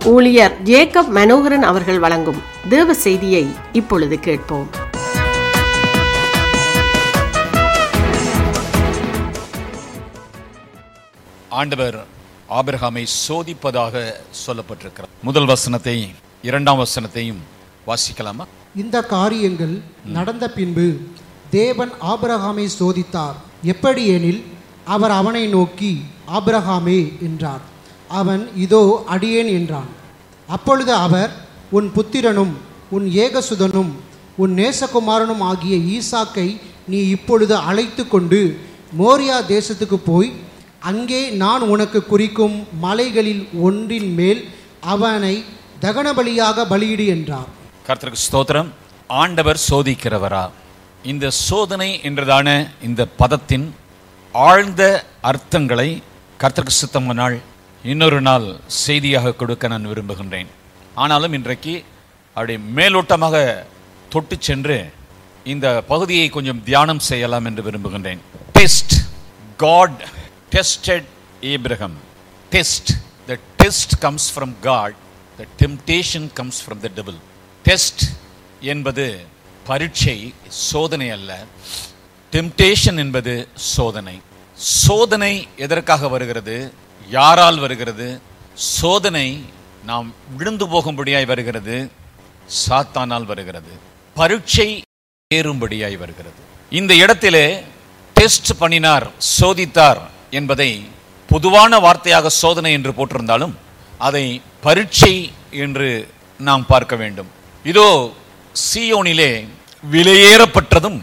ஊழியர் ஜேக்கப் மனோகரன் அவர்கள் வழங்கும் தேவ செய்தியை இப்பொழுது கேட்போம் ஆண்டவர் ஆபிரகாமை சோதிப்பதாக சொல்லப்பட்டிருக்கிறார் முதல் வசனத்தை இரண்டாம் வசனத்தையும் வாசிக்கலாமா இந்த காரியங்கள் நடந்த பின்பு தேவன் ஆபிரகாமை சோதித்தார் எப்படி எனில் அவர் அவனை நோக்கி ஆபிரகாமே என்றார் அவன் இதோ அடியேன் என்றான் அப்பொழுது அவர் உன் புத்திரனும் உன் ஏகசுதனும் உன் நேசகுமாரனும் ஆகிய ஈசாக்கை நீ இப்பொழுது அழைத்து கொண்டு மோரியா தேசத்துக்கு போய் அங்கே நான் உனக்கு குறிக்கும் மலைகளில் ஒன்றின் மேல் அவனை தகனபலியாக பலியிடு என்றார் கர்த்தருக்கு ஸ்தோத்திரம் ஆண்டவர் சோதிக்கிறவரா இந்த சோதனை என்றதான இந்த பதத்தின் ஆழ்ந்த அர்த்தங்களை கர்த்தருக்கு சித்தமானால் இன்னொரு நாள் செய்தியாக கொடுக்க நான் விரும்புகின்றேன் ஆனாலும் இன்றைக்கு அப்படி மேலோட்டமாக தொட்டு சென்று இந்த பகுதியை கொஞ்சம் தியானம் செய்யலாம் என்று விரும்புகின்றேன் test God tested Abraham test the test comes from God the temptation comes from the devil test என்பது பரீட்சை சோதனை அல்ல டெம்டேஷன் என்பது சோதனை சோதனை எதற்காக வருகிறது யாரால் வருகிறது சோதனை நாம் விழுந்து போகும்படியாய் வருகிறது சாத்தானால் வருகிறது பரீட்சை ஏறும்படியாய் வருகிறது இந்த இடத்திலே டெஸ்ட் பண்ணினார் சோதித்தார் என்பதை பொதுவான வார்த்தையாக சோதனை என்று போட்டிருந்தாலும் அதை பரீட்சை என்று நாம் பார்க்க வேண்டும் இதோ சீயோனிலே விலையேறப்பட்டதும்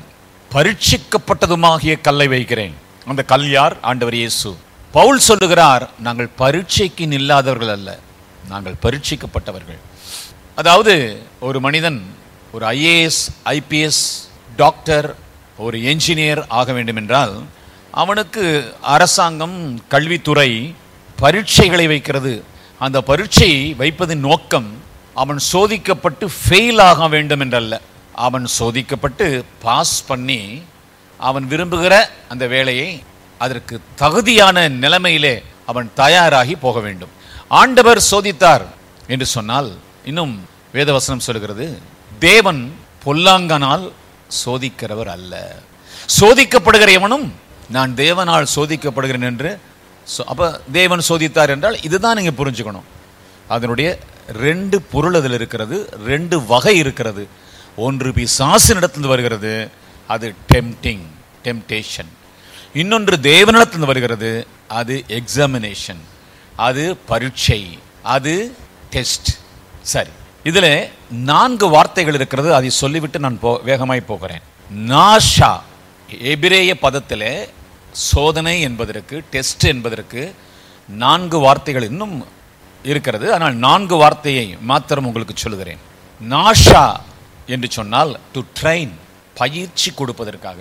பரீட்சிக்கப்பட்டதுமாகிய கல்லை வைக்கிறேன் அந்த கல் யார் ஆண்டவர் இயேசு பவுல் சொல்லுகிறார் நாங்கள் பரீட்சைக்கு நில்லாதவர்கள் அல்ல நாங்கள் பரீட்சிக்கப்பட்டவர்கள் அதாவது ஒரு மனிதன் ஒரு ஐஏஎஸ் ஐபிஎஸ் டாக்டர் ஒரு என்ஜினியர் ஆக வேண்டும் என்றால் அவனுக்கு அரசாங்கம் கல்வித்துறை பரீட்சைகளை வைக்கிறது அந்த பரீட்சை வைப்பதின் நோக்கம் அவன் சோதிக்கப்பட்டு ஃபெயில் ஆக வேண்டும் என்றல்ல அவன் சோதிக்கப்பட்டு பாஸ் பண்ணி அவன் விரும்புகிற அந்த வேலையை அதற்கு தகுதியான நிலைமையிலே அவன் தயாராகி போக வேண்டும் ஆண்டவர் சோதித்தார் என்று சொன்னால் இன்னும் வேதவசனம் சொல்கிறது தேவன் பொல்லாங்கனால் சோதிக்கிறவர் அல்ல சோதிக்கப்படுகிற எவனும் நான் தேவனால் சோதிக்கப்படுகிறேன் என்று சொ- அப்ப தேவன் சோதித்தார் என்றால் இதுதான் நீங்க புரிஞ்சுக்கணும் அதனுடைய ரெண்டு பொருள் அதில் இருக்கிறது ரெண்டு வகை இருக்கிறது ஒன்று பிசாசினிடத்திலிருந்து வருகிறது அது டெம்டிங் டெம்டேஷன் இன்னொன்று தேவனிடத்திலிருந்து வருகிறது அது எக்ஸாமினேஷன் அது பரீட்சை அது டெஸ்ட் சரி இதுல நான்கு வார்த்தைகள் இருக்கிறது அதை சொல்லிவிட்டு நான் போ வேகமாய் போகிறேன் நாஷா எபிரேய பதத்திலே சோதனை என்பதற்கு டெஸ்ட் என்பதற்கு நான்கு வார்த்தைகள் இன்னும் இருக்கிறது ஆனால் நான்கு வார்த்தையை மாத்திரம் உங்களுக்கு சொல்லுகிறேன் நாஷா என்று சொன்னால் டு ட்ரெயின் பயிற்சி கொடுப்பதற்காக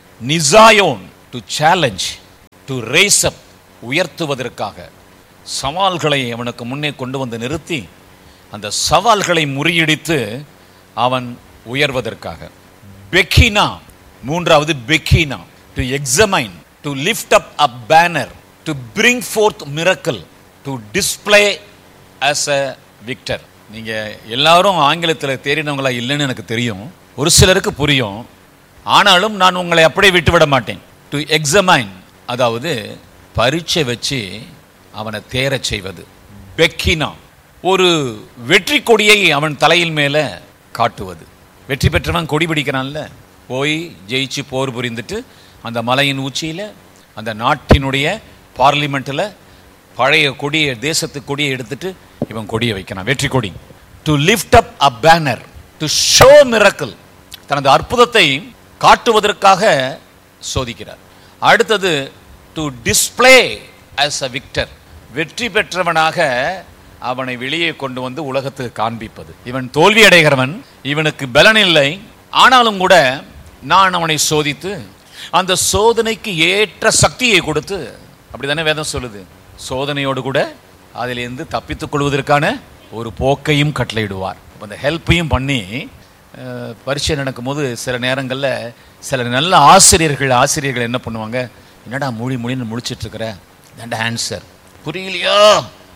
நிசாயோன் to challenge to raise up உயர்த்துவதற்காக சவால்களை அவனுக்கு முன்னே கொண்டு வந்து நிறுத்தி அந்த சவால்களை முறியடித்து அவன் உயர்வதற்காக பெக்கினா மூன்றாவது பெக்கினா to examine to lift up a banner to bring forth miracle to display as a victor நீங்க எல்லாரும் ஆங்கிலத்தில் தேறினவங்களா இல்லைன்னு எனக்கு தெரியும் ஒரு சிலருக்கு புரியும் ஆனாலும் நான் உங்களை அப்படியே விட்டு விட மாட்டேன் டு எக்ஸமைன் அதாவது பரீட்சை வச்சு அவனை தேரச் செய்வது பெக்கினா ஒரு வெற்றி கொடியை அவன் தலையில் மேலே காட்டுவது வெற்றி பெற்றவன் கொடி பிடிக்கிறான்ல போய் ஜெயிச்சு போர் புரிந்துட்டு அந்த மலையின் உச்சியில் அந்த நாட்டினுடைய பார்லிமெண்ட்டில் பழைய கொடியை தேசத்து கொடியை எடுத்துட்டு இவன் கொடியை வைக்கிறான் வெற்றி கொடி to lift up a banner to show miracle தனது அற்புதத்தை காட்டுவதற்காக சோதிக்கிறார் அடுத்தது to display as a victor வெற்றி பெற்றவனாக அவனை வெளியே கொண்டு வந்து உலகத்துக்கு காண்பிப்பது இவன் தோல்வி அடைகிறவன் இவனுக்கு பலன் இல்லை ஆனாலும் கூட நான் அவனை சோதித்து அந்த சோதனைக்கு ஏற்ற சக்தியை கொடுத்து அப்படிதானே வேதம் சொல்லுது சோதனையோடு கூட அதிலிருந்து தப்பித்துக் கொள்வதற்கான ஒரு போக்கையும் கட்டளையிடுவார் அப்ப அந்த ஹெல்ப்பையும் பண்ணி அஹ், பரீட்சை நடக்கும்போது சில நேரங்களில் சில நல்ல ஆசிரியர்கள் ஆசிரியர்கள் என்ன பண்ணுவாங்க என்னடா மொழி மொழின்னு முழிச்சிட்டு இருக்கிற இதாண்டா ஆன்சர் புரியலையா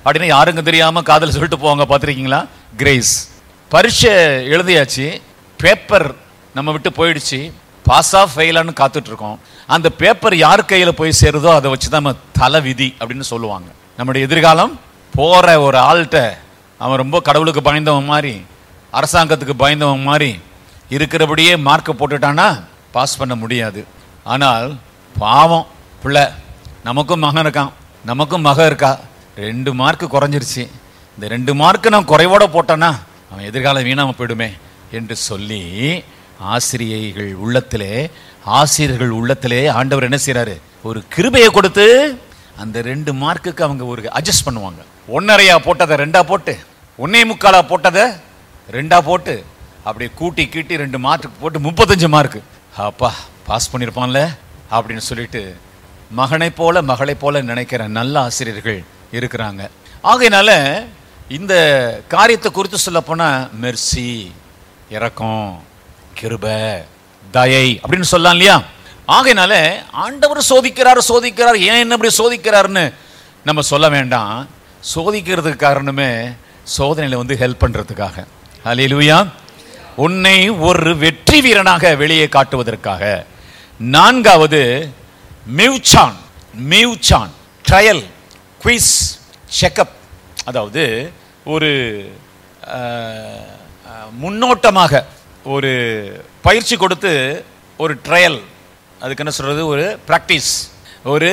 அப்படின்னு யாருக்கும் தெரியாம காதல் சொல்லிட்டு போவாங்க பார்த்துருக்கீங்களா கிரேஸ் பரீட்சை எழுதியாச்சு பேப்பர் நம்ம விட்டு போயிடுச்சு பாஸ் ஆஃப் ஃபெயிலான்னு காத்துட்டு இருக்கோம் அந்த பேப்பர் யார் கையில போய் சேருதோ அதை வச்சு தான் நம்ம தலை விதி அப்படின்னு சொல்லுவாங்க நம்முடைய எதிர்காலம் போற ஒரு ஆள்கிட்ட அவன் ரொம்ப கடவுளுக்கு பயந்தவன் மாதிரி அரசாங்கத்துக்கு பயந்தவன் மாதிரி இருக்கிறபடியே மார்க்கை போட்டுட்டானா பாஸ் பண்ண முடியாது ஆனால் பாவம் பிள்ளை நமக்கும் மகன் இருக்கான் நமக்கும் மக இருக்கா ரெண்டு மார்க் குறைஞ்சிருச்சு இந்த ரெண்டு மார்க்கு நான் குறைவோட போட்டேன்னா அவன் எதிர்காலம் வீணாம போயிடுமே என்று சொல்லி ஆசிரியைகள் உள்ளத்திலே ஆசிரியர்கள் உள்ளத்திலே ஆண்டவர் என்ன செய்றாரு ஒரு கிருபையை கொடுத்து அந்த ரெண்டு மார்க்குக்கு அவங்க ஒரு அட்ஜஸ்ட் பண்ணுவாங்க ஒன்னரையா போட்டதை ரெண்டா போட்டு ஒன்னே முக்காலா போட்டதை ரெண்டா போட்டு அப்படியே கூட்டி கீட்டி ரெண்டு மார்க் போட்டு முப்பத்தஞ்சு மார்க் அப்பா பாஸ் பண்ணியிருப்பான்ல அப்படின்னு சொல்லிட்டு மகனை போல மகளை போல நினைக்கிற நல்ல ஆசிரியர்கள் இருக்கிறாங்க ஆகையினால இந்த காரியத்தை குறித்து சொல்ல போனா மெர்சி இரக்கம் கிருபை தயை அப்படின்னு சொல்லலாம் இல்லையா ஆகையினால ஆண்டவர் சோதிக்கிறார் சோதிக்கிறார் ஏன் என்ன இப்படி சோதிக்கிறாருன்னு நம்ம சொல்ல வேண்டாம் சோதிக்கிறதுக்கு காரணமே சோதனையில வந்து ஹெல்ப் பண்றதுக்காக ஹalleluya உன்னை ஒரு வெற்றி வீரனாக வெளியே காட்டுவதற்காக நான்காவது மிவ்சான் மிவ்சான் ட்ரையல் குவிஸ் செக்கப் அதாவது ஒரு அஹ், அஹ், முன்னோட்டமாக ஒரு பயிற்சி கொடுத்து ஒரு ட்ரையல் அதுக்கு என்ன சொல்றது ஒரு ப்ராக்டிஸ் ஒரு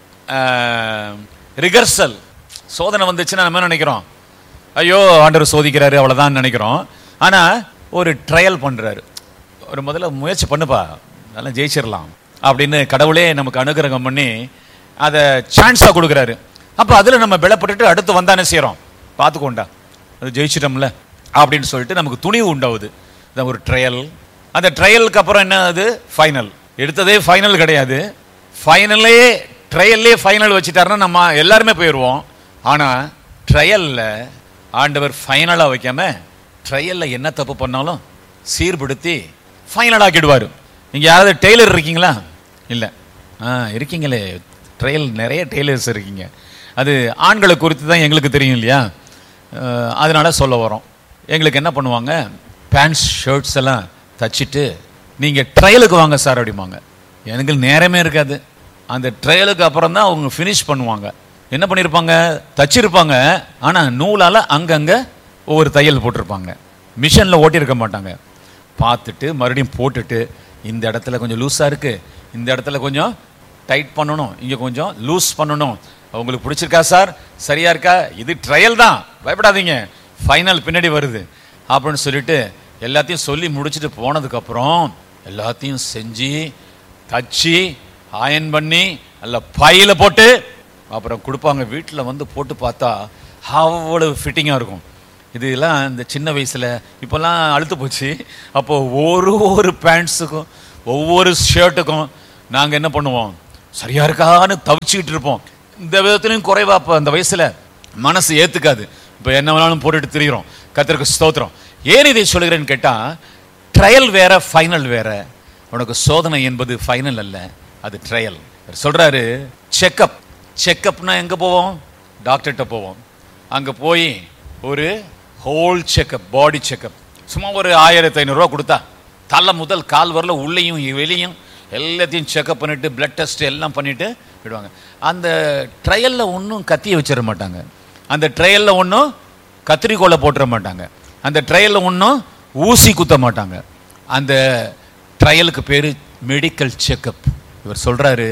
ரிகர்சல் சோதனை வந்துச்சுன்னா நம்ம என்ன நினைக்கிறோம் ஐயோ ஆண்டவர் சோதிக்கிறாரு அவ்வளவுதான் நினைக்கிறோம் ஆனா ஒரு ட்ரையல் பண்றாரு ஒரு முதல்ல முயற்சி பண்ணுப்பா நல்லா ஜெயிச்சிடலாம் அப்படின்னு கடவுளே நமக்கு அனுகிரகம் பண்ணி அதை சான்ஸாக கொடுக்குறாரு அப்போ அதில் நம்ம பலப்பட்டுட்டு அடுத்து வந்தானே செய்கிறோம் பார்த்துக்கோண்டா அது ஜெயிச்சிட்டோம்ல அப்படின்னு சொல்லிட்டு நமக்கு துணிவு உண்டாகுது இது ஒரு ட்ரையல் அந்த ட்ரையலுக்கு அப்புறம் என்ன அது ஃபைனல் எடுத்ததே ஃபைனல் கிடையாது ஃபைனலே ட்ரையல்லே ஃபைனல் வச்சுட்டாருன்னா நம்ம எல்லாருமே போயிடுவோம் ஆனால் ட்ரையலில் ஆண்டவர் ஃபைனலாக வைக்காம ட்ரையலில் என்ன தப்பு பண்ணாலும் சீர்படுத்தி ஃபைனல் ஆக்கிடுவார் நீங்கள் யாராவது டெய்லர் இருக்கீங்களா இல்லை ஆ இருக்கீங்களே ட்ரையல் நிறைய டெய்லர்ஸ் இருக்கீங்க அது ஆண்களை குறித்து தான் எங்களுக்கு தெரியும் இல்லையா அஹ், அதனால சொல்ல வரோம் எங்களுக்கு என்ன பண்ணுவாங்க பேண்ட்ஸ் ஷர்ட்ஸ் எல்லாம் தச்சிட்டு நீங்கள் ட்ரையலுக்கு வாங்க சார் அப்படிம்பாங்க எனக்கு நேரமே இருக்காது அந்த ட்ரையலுக்கு அப்புறம் தான் அவங்க ஃபினிஷ் பண்ணுவாங்க என்ன பண்ணியிருப்பாங்க தச்சிருப்பாங்க ஆனால் நூலால் அங்கங்கே ஒவ்வொரு தையல் போட்டிருப்பாங்க மிஷினில் ஓட்டியிருக்க மாட்டாங்க பார்த்துட்டு மறுபடியும் போட்டுட்டு இந்த இடத்துல கொஞ்சம் லூஸாக இருக்குது இந்த இடத்துல கொஞ்சம் டைட் பண்ணணும் இங்கே கொஞ்சம் லூஸ் பண்ணணும் உங்களுக்கு பிடிச்சிருக்கா சார் சரியா இருக்கா இது ட்ரையல் தான் பயப்படாதீங்க ஃபைனல் பின்னாடி வருது அப்படின்னு சொல்லிட்டு எல்லாத்தையும் சொல்லி முடிச்சுட்டு போனதுக்கப்புறம் எல்லாத்தையும் செஞ்சு தச்சு அயன் பண்ணி நல்ல பையில போட்டு அப்புறம் கொடுப்பாங்க வீட்டில் வந்து போட்டு பார்த்தா அவ்வளவு ஃபிட்டிங்காக இருக்கும் இதெல்லாம் இந்த சின்ன வயசில் இப்போல்லாம் அழுத்து போச்சு அப்போ ஒரு ஒரு பேண்ட்ஸுக்கும் ஒவ்வொரு ஷர்ட்டுக்கும் நாங்கள் என்ன பண்ணுவோம் சரியா இருக்கான்னு தவிச்சுக்கிட்டு இருப்போம் இந்த விதத்துலையும் குறைவா அப்போ அந்த வயசில் மனசு ஏற்றுக்காது இப்போ என்ன வேணாலும் போட்டுட்டு திரிகிறோம் கத்திற்கு ஸ்தோத்திரம் ஏன் இதை சொல்கிறேன்னு கேட்டால் ட்ரையல் வேற ஃபைனல் வேற உனக்கு சோதனை என்பது ஃபைனல் அல்ல அது ட்ரையல் சொல்றாரு செக்கப் செக்கப்னா எங்க போவோம் டாக்டர்கிட்ட போவோம் அங்க போய் ஒரு ஹோல் செக்கப் பாடி செக்கப் சும்மா ஒரு ஆயிரத்தி ஐநூறுரூவா கொடுத்தா தலை முதல் கால் வரல உள்ளேயும் வெளியும் எல்லாத்தையும் செக்கப் பண்ணிட்டு பிளட் டெஸ்ட் எல்லாம் பண்ணிட்டு விடுவாங்க அந்த ட்ரையல்ல ஒன்றும் கத்தியை வச்சிட மாட்டாங்க அந்த ட்ரையல்ல ஒன்றும் கத்திரிக்கோலை போட்டுற மாட்டாங்க அந்த ட்ரையல்ல ஒன்றும் ஊசி குத்த மாட்டாங்க அந்த ட்ரையலுக்கு பேரு மெடிக்கல் செக்கப் இவர் சொல்றாரு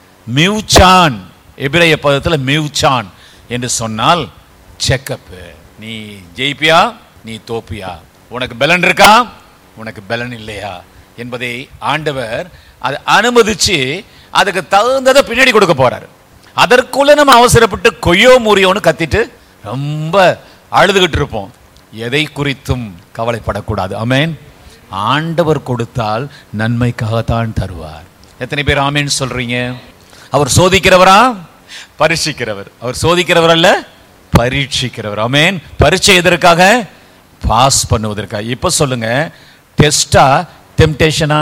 மியூச்சான் எபிரேய பதத்தில் மியூச்சான் என்று சொன்னால் செக்கப் நீ ஜெயிப்பியா நீ தோப்பியா உனக்கு பலன் இருக்கா உனக்கு பலன் இல்லையா என்பதை ஆண்டவர் அதை அனுமதிச்சு அதுக்கு தகுந்ததை பின்னாடி கொடுக்க போறாரு அதற்குள்ள நம்ம அவசரப்பட்டு கொய்யோ முறியோன்னு கத்திட்டு ரொம்ப அழுதுகிட்டு இருப்போம் எதை குறித்தும் கவலைப்படக்கூடாது அமேன் ஆண்டவர் கொடுத்தால் நன்மைக்காகத்தான் தருவார் எத்தனை பேர் ஆமேன் சொல்றீங்க அவர் சோதிக்கிறவரா பரீட்சிக்கிறவர் அவர் சோதிக்கிறவர் அல்ல பரீட்சிக்கிறவர் ஆமேன் பரீட்சை எதற்காக பாஸ் பண்ணுவதற்காக இப்ப சொல்லுங்க டெஸ்டா டெம்டேஷனா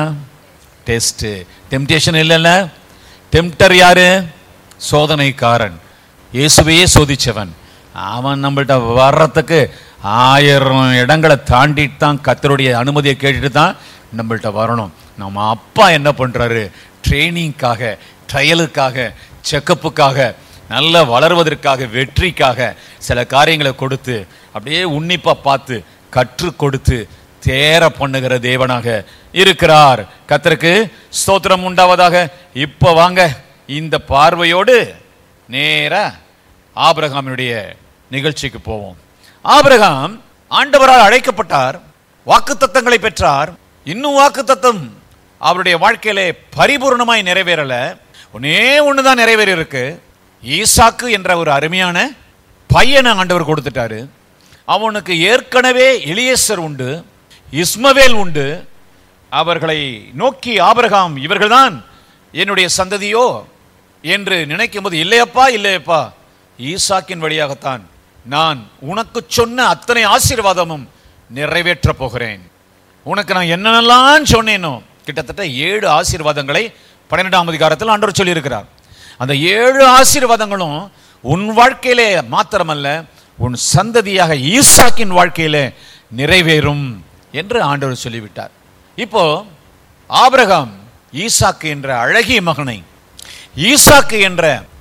டெஸ்ட் டெம்டேஷன் இல்லைல்ல டெம்டர் யாரு சோதனைக்காரன் இயேசுவையே சோதிச்சவன் அவன் நம்மள்ட்ட வர்றதுக்கு ஆயிரம் இடங்களை தாண்டிட்டு தான் கத்தருடைய அனுமதியை கேட்டுட்டு தான் நம்மள்ட்ட வரணும் நம்ம அப்பா என்ன பண்றாரு ட்ரைனிங்காக ட்ரையலுக்காக செக்கப்புக்காக நல்ல வளர்வதற்காக வெற்றிக்காக சில காரியங்களை கொடுத்து அப்படியே உன்னிப்பா பார்த்து கற்றுக் கொடுத்து தேர பண்ணுகிற தேவனாக இருக்கிறார் கத்தருக்கு ஸ்தோத்திரம் உண்டாவதாக இப்போ வாங்க இந்த பார்வையோடு நேரா ஆபிரகாமினுடைய நிகழ்ச்சிக்கு போவோம் ஆபிரகாம் ஆண்டவரால் அழைக்கப்பட்டார் வாக்குத்தத்தங்களை பெற்றார் இன்னும் வாக்குத்தத்தம் அவருடைய வாழ்க்கையிலே பரிபூர்ணமாய் நிறைவேறல ஒன்னே ஒண்ணுதான் நிறைவேறி இருக்கு ஈசாக்கு என்ற ஒரு அருமையான பையனை ஆண்டவர் கொடுத்துட்டாரு அவனுக்கு ஏற்கனவே எலியேசர் உண்டு இஸ்மவேல் உண்டு அவர்களை நோக்கி ஆபிரகாம் இவர்கள்தான் என்னுடைய சந்ததியோ என்று நினைக்கும் போது இல்லையப்பா இல்லையப்பா ஈசாக்கின் வழியாகத்தான் நான் உனக்கு சொன்ன அத்தனை ஆசீர்வாதமும் நிறைவேற்றப் போகிறேன் உனக்கு நான் என்னென்னலாம் சொன்னேனோ கிட்டத்தட்ட ஏழு ஆசீர்வாதங்களை பன்னிரெண்டாம் அதிகாரத்தில் ஆண்டவர் சொல்லியிருக்கிறார் அந்த ஏழு ஆசீர்வாதங்களும் உன் வாழ்க்கையிலே மாத்திரமல்ல உன் சந்ததியாக ஈசாக்கின் வாழ்க்கையிலே நிறைவேறும் என்று ஆண்டவர் சொல்லிவிட்டார் இப்போ ஆபிரகாம் ஈசாக்கு என்ற அழகிய மகனை ஈசாக்கு என்ற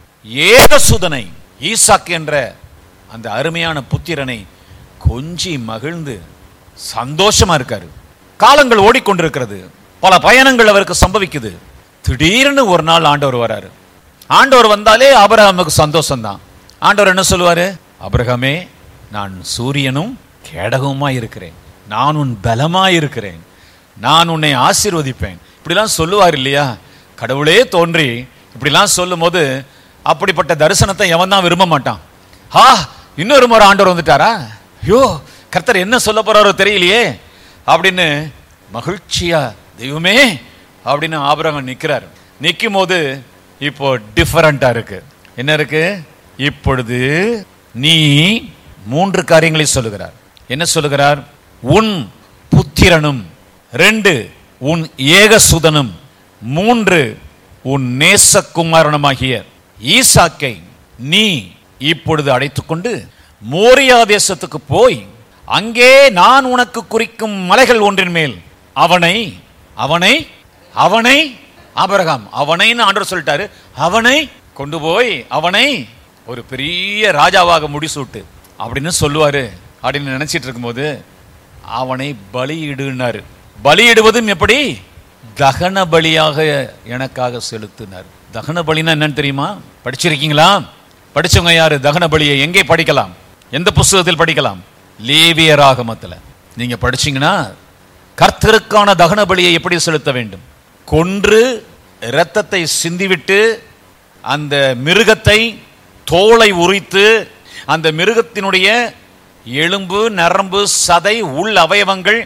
ஏகசுதனை ஈசாக்கு என்ற அந்த அருமையான புத்திரனை கொஞ்சி மகிழ்ந்து சந்தோஷமா இருக்காரு காலங்கள் ஓடிக்கொண்டிருக்கிறது பல பயணங்கள் அவருக்கு சம்பவிக்குது திடீர்னு ஒரு நாள் ஆண்டவர் வராரு ஆண்டவர் வந்தாலே ஆபிரகாமுக்கு சந்தோஷம்தான் ஆண்டவர் என்ன சொல்லுவாரு ஆபிரகாமே நான் சூரியனும் கேடகமா இருக்கிறேன் நான் உன் பலமா இருக்கிறேன் நான் உன்னை ஆசீர்வதிப்பேன் இப்படிலாம் சொல்லுவார் இல்லையா கடவுளே தோன்றி இப்படிலாம் சொல்லும்போது அப்படிப்பட்ட தரிசனத்தை எவன் தான் விரும்ப மாட்டான் ஹா இன்னொரு முறை ஆண்டவர் வந்துட்டாரா ஐயோ கர்த்தர் என்ன சொல்ல போறாரோ தெரியலையே அப்படின்னு மகிழ்ச்சியா தெய்வமே அப்படின்னு ஆபிரகாம் நிக்கிறார் நிற்கும் போது இப்போ டிஃபரண்டா இருக்கு என்ன இருக்கு இப்பொழுது நீ மூன்று காரியங்களை சொல்லுகிறார் என்ன சொல்லுகிறார் உன் புத்திரனும் ரெண்டு உன் ஏகசுதனும் மூன்று உன் நேசகுமாரனுமாகிய ஈசாக்கை நீ இப்பொழுது அழைத்துக்கொண்டு மோரியா தேசத்துக்கு போய் அங்கே நான் உனக்கு குறிக்கும் மலைகள் ஒன்றின் மேல் அவனை அவனை அவனை ஆபிரகாம் அவனைன்னு ஆண்டவர் சொல்லிட்டாரு அவனை கொண்டு போய் அவனை ஒரு பெரிய ராஜாவாக முடிசூட்டு அப்படின்னு சொல்லுவாரு அப்படின்னு நினைச்சிட்டு இருக்கும்போது அவனை பலியிடுனாரு பலியிடுவதும் எப்படி தகன பலியாக எனக்காக செலுத்தினார் தகன பலினா என்னன்னு தெரியுமா படிச்சிருக்கீங்களா படிச்சவங்க யாரு தகன பலியை எங்கே படிக்கலாம் எந்த புஸ்தகத்தில் படிக்கலாம் லேவியராகமத்துல நீங்க படிச்சீங்கன்னா கர்த்தருக்கான தகன பலியை எப்படி செலுத்த வேண்டும் கொன்று இரத்தத்தை சிந்திவிட்டு அந்த மிருகத்தை தோலை உரித்து அந்த மிருகத்தினுடைய எலும்பு நரம்பு சதை உள் அவயவங்கள்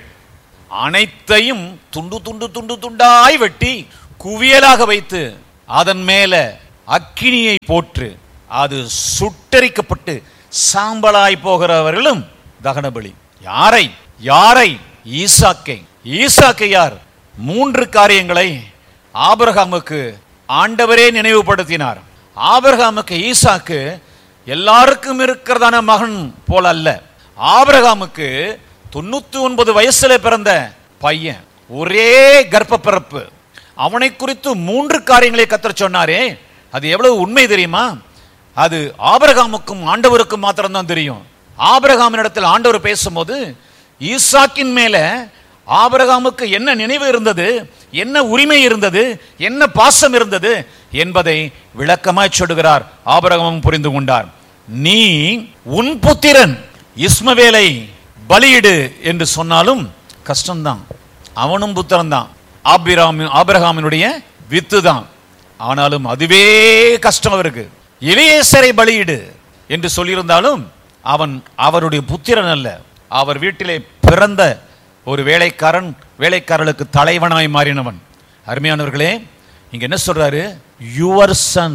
அனைத்தையும் துண்டு துண்டு துண்டு துண்டாய் வெட்டி குவியலாக வைத்து அதன் மேல அக்கினியை போற்று அது சுட்டரிக்கப்பட்டு சாம்பலாய் போகிறவர்களும் தகனபலி யாரை யாரை ஈசாக்கை ஈசாக்கை யார் மூன்று காரியங்களை ஆபிரகாமுக்கு ஆண்டவரே நினைவுபடுத்தினார் ஆபிரகாமுக்கு ஈசாக்கு எல்லாருக்கும் இருக்கிறதான மகன் போல அல்ல ஆபிரகாமுக்கு தொண்ணூத்தி ஒன்பது வயசுல பிறந்த பையன் ஒரே கர்ப்ப பிறப்பு அவனை குறித்து மூன்று காரியங்களை கத்தர் சொன்னாரே அது எவ்வளவு உண்மை தெரியுமா அது ஆபிரகாமுக்கும் ஆண்டவருக்கும் மாத்திரம்தான் தெரியும் ஆபிரகாமின் இடத்தில் ஆண்டவர் பேசும்போது ஈசாக்கின் மேல ஆபிரகாமுக்கு என்ன நினைவு இருந்தது என்ன உரிமை இருந்தது என்ன பாசம் இருந்தது என்பதை விளக்கமாய் சொல்லுகிறார் ஆபிரகாமும் புரிந்து கொண்டார் நீ உன் புத்திரன் இஸ்மவேலை பலியிடு என்று சொன்னாலும் கஷ்டம்தான் அவனும் புத்திரன் தான் ஆபிராமி ஆபிரகாமினுடைய வித்து தான் ஆனாலும் அதுவே கஷ்டம் அவருக்கு இளையேசரை பலியிடு என்று சொல்லியிருந்தாலும் அவன் அவருடைய புத்திரன் அல்ல அவர் வீட்டிலே பிறந்த ஒரு வேலைக்காரன் வேலைக்காரர்களுக்கு தலைவனாய் மாறினவன் அருமையானவர்களே இங்க என்ன சொல்றாரு யுவர் சன்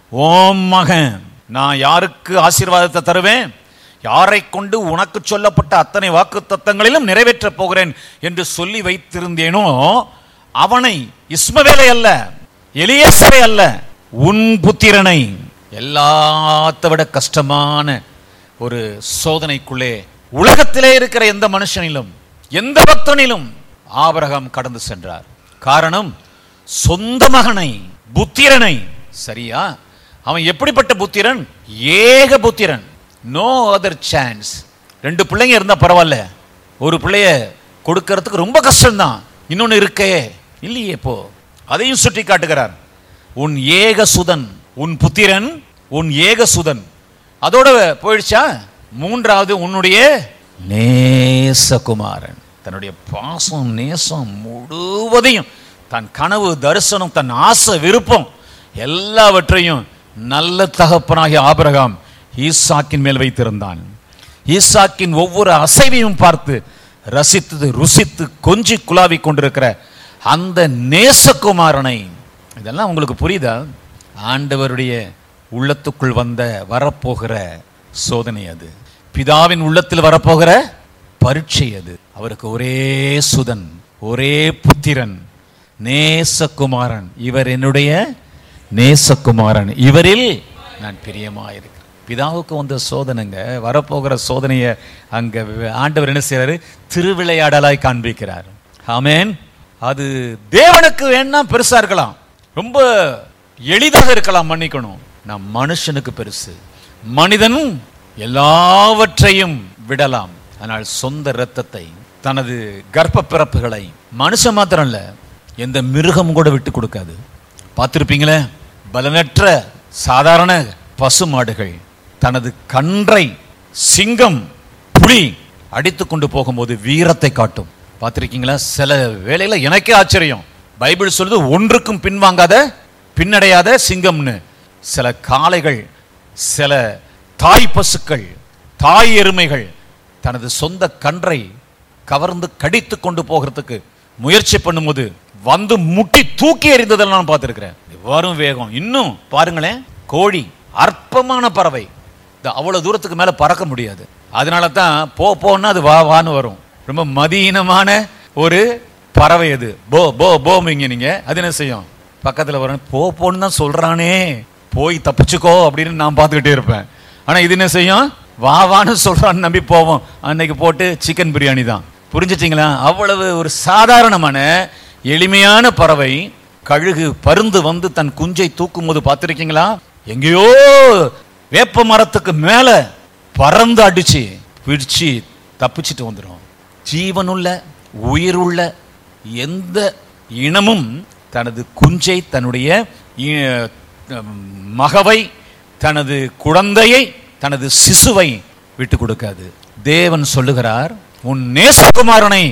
ஓம் மகன் நான் யாருக்கு ஆசீர்வாதத்தை தருவேன் யாரை கொண்டு உனக்கு சொல்லப்பட்ட அத்தனை வாக்கு தத்தங்களிலும் நிறைவேற்றப் போகிறேன் என்று சொல்லி வைத்திருந்தேனோ அவனை இஸ்மவேலை அல்ல எலியேசரை அல்ல உன் புத்திரனை எல்லாத்த விட கஷ்டமான ஒரு சோதனைக்குள்ளே உலகத்திலே இருக்கிற எந்த மனுஷனிலும் எந்த பக்தனிலும் ஆபிரகாம் கடந்து சென்றார் காரணம் சொந்த மகனை புத்திரனை சரியா அவன் எப்படிப்பட்ட புத்திரன் ஏக புத்திரன் நோ அதர் சான்ஸ் ரெண்டு பிள்ளைங்க இருந்தா பரவாயில்ல ஒரு பிள்ளைய கொடுக்கறதுக்கு ரொம்ப கஷ்டம்தான் இன்னொன்னு இருக்கே இல்லையே இப்போ அதையும் சுட்டி காட்டுகிறார் உன் ஏக சுதன் உன் புத்திரன் உன் ஏக சுதன் அதோட போயிடுச்சா மூன்றாவது உன்னுடைய நேசகுமாரன் தன்னுடைய பாசம் நேசம் முழுவதையும் தன் கனவு தரிசனம் தன் ஆசை விருப்பம் எல்லாவற்றையும் நல்ல தகப்பனாகிய ஆபிரகாம் ஈசாக்கின் மேல் வைத்திருந்தான் ஈசாக்கின் ஒவ்வொரு அசைவையும் பார்த்து ரசித்து ருசித்து கொஞ்சி குலாவிக் கொண்டிருக்கிற அந்த நேசகுமாரனை இதெல்லாம் உங்களுக்கு புரியுதா ஆண்டவருடைய உள்ளத்துக்குள் வந்த வரப்போகிற சோதனை அது பிதாவின் உள்ளத்தில் வரப்போகிற பரீட்சை அது அவருக்கு ஒரே சுதன் ஒரே புத்திரன் நேசகுமாரன் இவர் என்னுடைய நேசகுமாரன் இவரில் நான் பிரியமாயிருக்கிறேன் பிதாவுக்கு வந்த சோதனைங்க வரப்போகிற சோதனையை அங்க ஆண்டவர் என்ன செய்யறாரு திருவிளையாடலாய் காண்பிக்கிறார் ஆமென் அது தேவனுக்கு வேணா பெருசா இருக்கலாம் ரொம்ப எளிதாக இருக்கலாம் மன்னிக்கணும் நான் மனுஷனுக்கு பெருசு மனிதன் எல்லாவற்றையும் விடலாம் ஆனால் சொந்த இரத்தத்தை தனது கர்ப்ப பிறப்புகளை மனுஷன் மாத்திரம் இல்ல எந்த மிருகம் கூட விட்டு கொடுக்காது பார்த்திருப்பீங்களே பலனற்ற சாதாரண பசு மாடுகள் தனது கன்றை சிங்கம் புலி அடித்து கொண்டு போகும்போது வீரத்தை காட்டும் பார்த்திருக்கீங்களா சில வேளையில எனக்கே ஆச்சரியம் பைபிள் சொல்லுது ஒன்றுக்கும் பின்வாங்காத பின்னடையாத சிங்கம்னு சில காளைகள் சில தாய் பசுக்கள் தாய் எருமைகள் தனது சொந்த கன்றை கவர்ந்து கடித்து கொண்டு போகிறதுக்கு முயற்சி பண்ணும்போது வந்து முட்டி தூக்கி எறிந்ததெல்லாம் நான் பார்த்திருக்கிறேன் வரும் வேகம் இன்னும் பாருங்களேன் கோழி அற்பமான பறவை இந்த அவ்வளவு தூரத்துக்கு மேல பறக்க முடியாது அதனால தான் போ போன்னா அது வா வான்னு வரும் ரொம்ப மதியீனமான ஒரு பறவை அது போ போ போமிங்க நீங்க அது என்ன செய்யும் பக்கத்துல வரும் போ போன்னு தான் சொல்றானே போய் தப்பிச்சுக்கோ அப்படின்னு நான் பார்த்துக்கிட்டே இருப்பேன் ஆனா இது என்ன செய்யும் வா வான்னு சொல்றான்னு நம்பி போவோம் அன்னைக்கு போட்டு சிக்கன் பிரியாணி தான் புரிஞ்சிட்டீங்களா அவ்வளவு ஒரு சாதாரணமான எளிமையான பறவை கழுகு பருந்து வந்து தன் குஞ்சை தூக்கும் போது பார்த்திருக்கீங்களா எங்கேயோ வேப்ப மரத்துக்கு மேல பறந்து அடிச்சு பிடிச்சு தப்பிச்சிட்டு வந்துடும் ஜீவனுள்ள உயிருள்ள எந்த இனமும் தனது குஞ்சை தன்னுடைய இ- மகவை தனது குழந்தையை தனது சிசுவை விட்டு கொடுக்காது தேவன் சொல்லுகிறார் உன் நேசகுமாரனை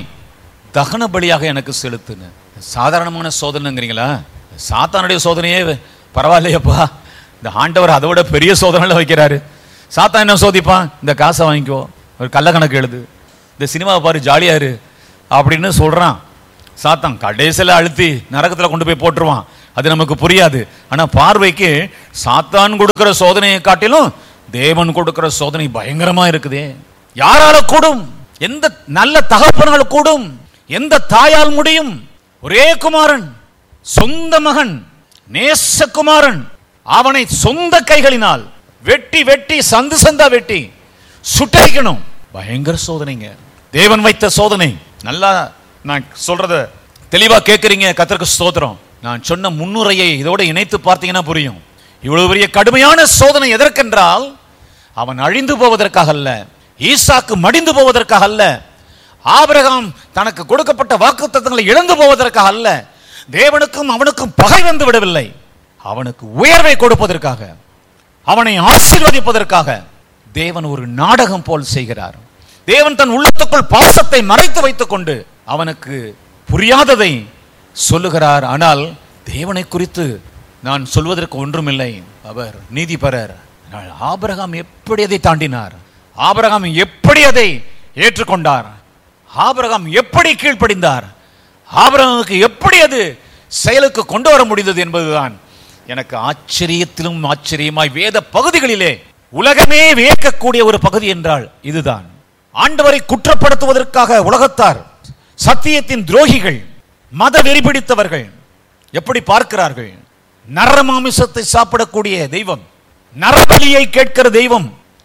தகன பலியாக எனக்கு செலுத்துன்னு சாதாரணமான சோதனைங்கிறீங்களா சாத்தானுடைய சோதனையே பரவாயில்லையப்பா இந்த ஆண்டவர் அதை விட பெரிய சோதனைல வைக்கிறாரு சாத்தான் என்ன சோதிப்பான் இந்த காசை வாங்கிக்கோ ஒரு கள்ள கணக்கு எழுது இந்த சினிமாவை பாரு ஜாலியா இரு அப்படின்னு சொல்றான் சாத்தான் கடைசியில் அழுத்தி நரகத்துல கொண்டு போய் போட்டுருவான் அது நமக்கு புரியாது ஆனா பார்வைக்கு சாத்தான் கொடுக்கிற சோதனையை காட்டிலும் தேவன் கொடுக்கிற சோதனை பயங்கரமா இருக்குதே யாரால கூடும் எந்த நல்ல தகப்பனால் கூடும் எந்த தாயால் முடியும் ஒரே குமாரன் சொந்த மகன் நேசகுமாரன் அவனை சொந்த கைகளினால் வெட்டி வெட்டி சந்து சந்தா வெட்டி சுட்டரிக்கணும் பயங்கர சோதனைங்க தேவன் வைத்த சோதனை நல்லா நான் சொல்றத தெளிவா கேட்கறீங்க கத்தருக்கு ஸ்தோத்திரம் நான் சொன்ன முன்னுரையை இதோட இணைத்து பார்த்தீங்கன்னா புரியும் இவ்வளவு பெரிய கடுமையான சோதனை எதற்கென்றால் அவன் அழிந்து போவதற்காக அல்ல ஈசாக்கு மடிந்து போவதற்காக அல்ல ஆபிரகாம் தனக்கு கொடுக்கப்பட்ட வாக்குத்தத்தங்களை இழந்து போவதற்காக அல்ல தேவனுக்கும் அவனுக்கும் பகை வந்து விடவில்லை அவனுக்கு உயர்வை கொடுப்பதற்காக அவனை ஆசீர்வதிப்பதற்காக தேவன் ஒரு நாடகம் போல் செய்கிறார் தேவன் தன் உள்ளத்துக்குள் பாசத்தை மறைத்து வைத்துக் கொண்டு அவனுக்கு புரியாததை சொல்லுகிறார் ஆனால் தேவனை குறித்து நான் சொல்வதற்கு ஒன்றுமில்லை அவர் நீதிபரர் ஆனால் ஆபிரகாம் எப்படி அதை தாண்டினார் ஆபிரகாம் எப்படி அதை ஏற்றுக்கொண்டார் ஆபிரகாம் எப்படி கீழ்ப்படிந்தார் ஆபிரகாமுக்கு எப்படி அது செயலுக்கு கொண்டு வர முடிந்தது என்பதுதான் எனக்கு ஆச்சரியத்திலும் ஆச்சரியமாய் வேத பகுதிகளிலே உலகமே வியக்கக்கூடிய ஒரு பகுதி என்றால் இதுதான் ஆண்டவரை குற்றப்படுத்துவதற்காக உலகத்தார் சத்தியத்தின் துரோகிகள் மத வெறி பிடித்தவர்கள் எப்படி பார்க்கிறார்கள் நரமாமிசத்தை சாப்பிடக்கூடிய தெய்வம் நரபலியை கேட்கிற தெய்வம்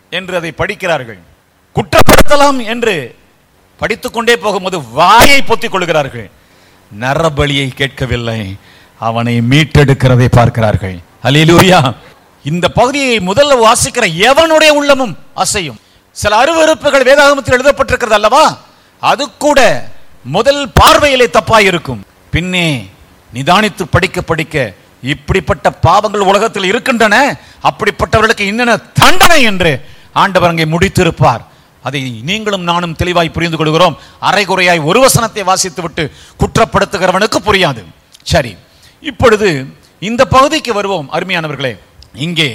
என்று அதை படிக்கிறார்கள் குற்றப்படுத்தலாம் என்று படித்துக்கொண்டே போகும்போது வாயை பொத்திக் கொள்கிறார்கள் நரபலியை கேட்கவில்லை அவனை மீட்டெடுக்கிறதை பார்க்கிறார்கள் அல்லேலூயா இந்த பகுதியை முதல்ல வாசிக்கிற எவனுடைய உள்ளமும் அசையும் சில அருவருப்புகள் வேதாகமத்தில் எழுதப்பட்டிருக்கிறது அல்லவா அது கூட முதல் பார்வையிலே தப்பாயிருக்கும் பின்னே நிதானித்து படிக்க படிக்க இப்படிப்பட்ட பாவங்கள் உலகத்தில் இருக்கின்றன அப்படிப்பட்டவர்களுக்கு என்னென்ன தண்டனை என்று ஆண்டவர் அங்கே முடித்திருப்பார் அதை நீங்களும் நானும் தெளிவாய் புரிந்து கொள்கிறோம் அரைகுறையாய் ஒரு வசனத்தை வாசித்து விட்டு குற்றப்படுத்துகிறவனுக்கு புரியாது சரி இப்பொழுது இந்த பகுதிக்கு வருவோம் அருமையானவர்களே இங்கே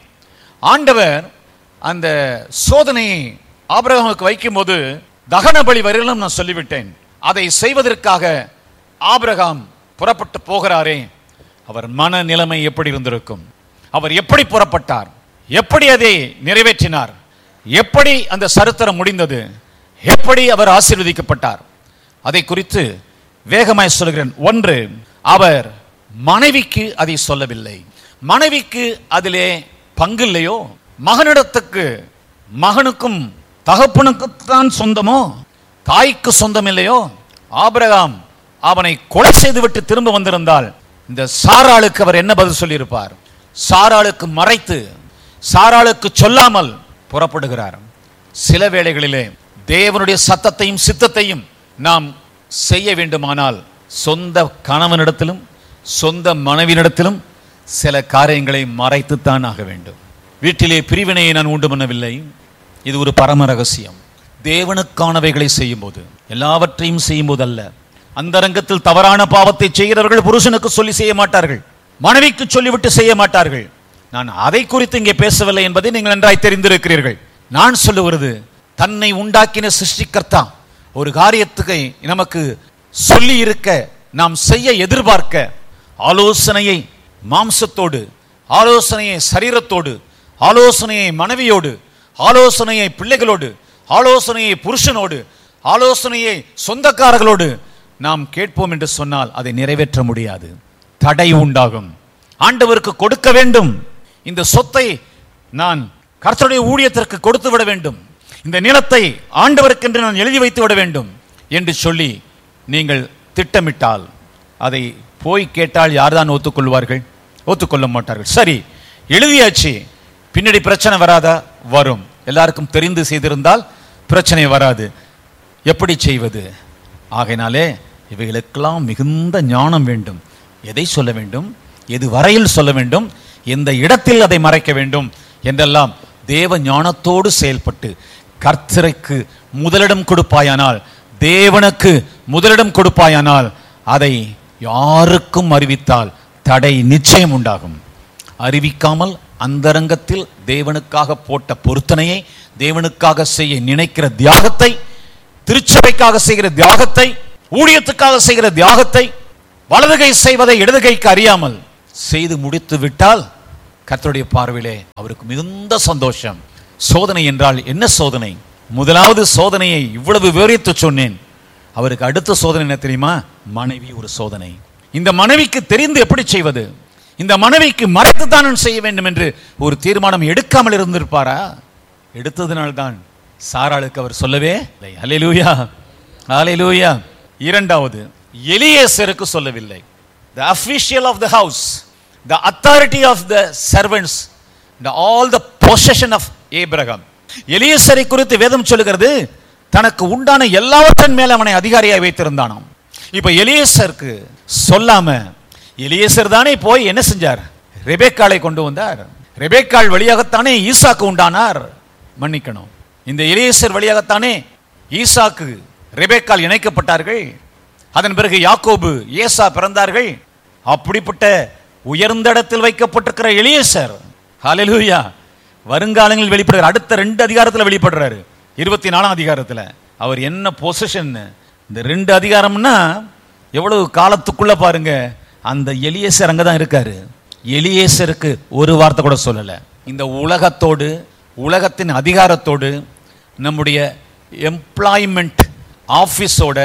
ஆண்டவர் அந்த சோதனையை ஆபிரகாமுக்கு வைக்கும்போது தகன பலி வரையிலும் நான் சொல்லிவிட்டேன் அதை செய்வதற்காக ஆபிரகாம் புறப்பட்டு போகிறாரே அவர் மன நிலைமை எப்படி இருந்திருக்கும் அவர் எப்படி புறப்பட்டார் எப்படி அதை நிறைவேற்றினார் எப்படி அந்த சரித்திரம் முடிந்தது எப்படி அவர் ஆசீர்வதிக்கப்பட்டார் அதை குறித்து வேகமாய் சொல்கிறேன் ஒன்று அவர் மனைவிக்கு அதை சொல்லவில்லை மனைவிக்கு அதிலே பங்கு இல்லையோ மகனிடத்துக்கு மகனுக்கும் தகப்பனுக்குத்தான் சொந்தமோ தாய்க்கு சொந்தம் இல்லையோ ஆபிரகாம் அவனை கொலை செய்துவிட்டு திரும்ப வந்திருந்தால் இந்த சாராளுக்கு அவர் என்ன பதில் சொல்லியிருப்பார் சாராளுக்கு மறைத்து சாராளுக்கு சொல்லாமல் புறப்படுகிறார் சில வேளைகளிலே தேவனுடைய சத்தத்தையும் சித்தத்தையும் நாம் செய்ய வேண்டுமானால் சொந்த கணவனிடத்திலும் சொந்த மனைவியிடத்திலும் சில காரியங்களை மறைத்துத்தான் ஆக வேண்டும் வீட்டிலே பிரிவினையை நான் உண்டு பண்ணவில்லை இது ஒரு பரம ரகசியம் தேவனுக்கானவைகளை செய்யும்போது எல்லாவற்றையும் செய்யும்போது அல்ல அந்தரங்கத்தில் தவறான பாவத்தை செய்கிறவர்கள் புருஷனுக்கு சொல்லி செய்ய மாட்டார்கள் மனைவிக்கு சொல்லிவிட்டு செய்ய மாட்டார்கள் நான் அதை குறித்து இங்கே பேசவில்லை என்பதை நீங்கள் நன்றாய் தெரிந்திருக்கிறீர்கள் நான் சொல்லுவது தன்னை உண்டாக்கின சிருஷ்டிகர்த்தா ஒரு காரியத்துக்கு நமக்கு சொல்லி இருக்க நாம் செய்ய எதிர்பார்க்க ஆலோசனையை மாம்சத்தோடு ஆலோசனையை சரீரத்தோடு ஆலோசனையை மனைவியோடு ஆலோசனையை பிள்ளைகளோடு ஆலோசனையை புருஷனோடு ஆலோசனையை சொந்தக்காரர்களோடு நாம் கேட்போம் என்று சொன்னால் அதை நிறைவேற்ற முடியாது தடை உண்டாகும் ஆண்டவருக்கு கொடுக்க வேண்டும் இந்த சொத்தை நான் கர்த்தருடைய ஊழியத்திற்கு கொடுத்து விட வேண்டும் இந்த நிலத்தை ஆண்டவருக்கென்று நான் எழுதி வைத்து விட வேண்டும் என்று சொல்லி நீங்கள் திட்டமிட்டால் அதை போய் கேட்டால் யார்தான் ஒத்துக்கொள்வார்கள் ஒத்துக்கொள்ள மாட்டார்கள் சரி எழுதியாச்சு பின்னாடி பிரச்சனை வராதா வரும் எல்லாருக்கும் தெரிந்து செய்திருந்தால் பிரச்சனை வராது எப்படி செய்வது ஆகையினாலே இவைகளுக்கெல்லாம் மிகுந்த ஞானம் வேண்டும் எதை சொல்ல வேண்டும் எது வரையில் சொல்ல வேண்டும் எந்த இடத்தில் அதை மறைக்க வேண்டும் என்றெல்லாம் தேவ ஞானத்தோடு செயல்பட்டு கர்த்தருக்கு முதலிடம் கொடுப்பாயானால் தேவனுக்கு முதலிடம் கொடுப்பாயானால் அதை யாருக்கும் அறிவித்தால் தடை நிச்சயம் உண்டாகும் அறிவிக்காமல் அந்தரங்கத்தில் தேவனுக்காக போட்ட பொருத்தனையை தேவனுக்காக செய்ய நினைக்கிற தியாகத்தை திருச்சபைக்காக செய்கிற தியாகத்தை ஊழியத்துக்காக செய்கிற தியாகத்தை வலதுகை செய்வதை இடதுகைக்கு அறியாமல் செய்து முடித்து விட்டால் கர்த்தருடைய பார்வையிலே அவருக்கு மிகுந்த சந்தோஷம் சோதனை என்றால் என்ன சோதனை முதலாவது சோதனையை இவ்வளவு விவரித்து சொன்னேன் அவருக்கு அடுத்த சோதனை என்ன தெரியுமா மனைவி ஒரு சோதனை இந்த மனைவிக்கு தெரிந்து எப்படி செய்வது இந்த மனைவிக்கு மறைத்துத்தான் நான் செய்ய வேண்டும் என்று ஒரு தீர்மானம் எடுக்காமல் இருந்திருப்பாரா எடுத்ததினால்தான் சாராளுக்கு அவர் சொல்லவே இல்லை ஹalleluya ஹalleluya இரண்டாவது எலியேசருக்கு சொல்லவில்லை the official of the house the authority of the servants the all the possession of abraham எலியேசரை குறித்து வேதம் சொல்லுகிறது தனக்கு உண்டான எல்லாவற்றின் மேல அவனை அதிகாரியாய் வைத்திருந்தானாம் இப்ப எலியேசருக்கு சொல்லாம எலியேசர் தானே போய் என்ன செஞ்சார் ரெபேக்காளை கொண்டு வந்தார் ரெபேக்காள் வழியாகத்தானே ஈசாக்கு உண்டானார் மன்னிக்கணும் இந்த எலியேசர் வழியாகத்தானே ஈசாக்கு ரெபேக்கால் இணைக்கப்பட்டார்கள் அதன் பிறகு யாக்கோபு ஏசா பிறந்தார்கள் அப்படிப்பட்ட உயர்ந்த இடத்தில் வைக்கப்பட்டிருக்கிற எலியேசர் ஹalleluya வருங்காலங்களில் வெளிப்படுறார் அடுத்த ரெண்டு அதிகாரத்தில் வெளிப்படுறாரு இருபத்தி நாலாம் அதிகாரத்தில் அவர் என்ன பொசிஷன் இந்த ரெண்டு அதிகாரம்னா எவ்வளவு காலத்துக்குள்ள பாருங்க அந்த எலியேசர் அங்கே தான் இருக்காரு எலியேசருக்கு ஒரு வார்த்தை கூட சொல்லலை இந்த உலகத்தோடு உலகத்தின் அதிகாரத்தோடு நம்முடைய எம்ப்ளாய்மெண்ட் ஆஃபீஸோட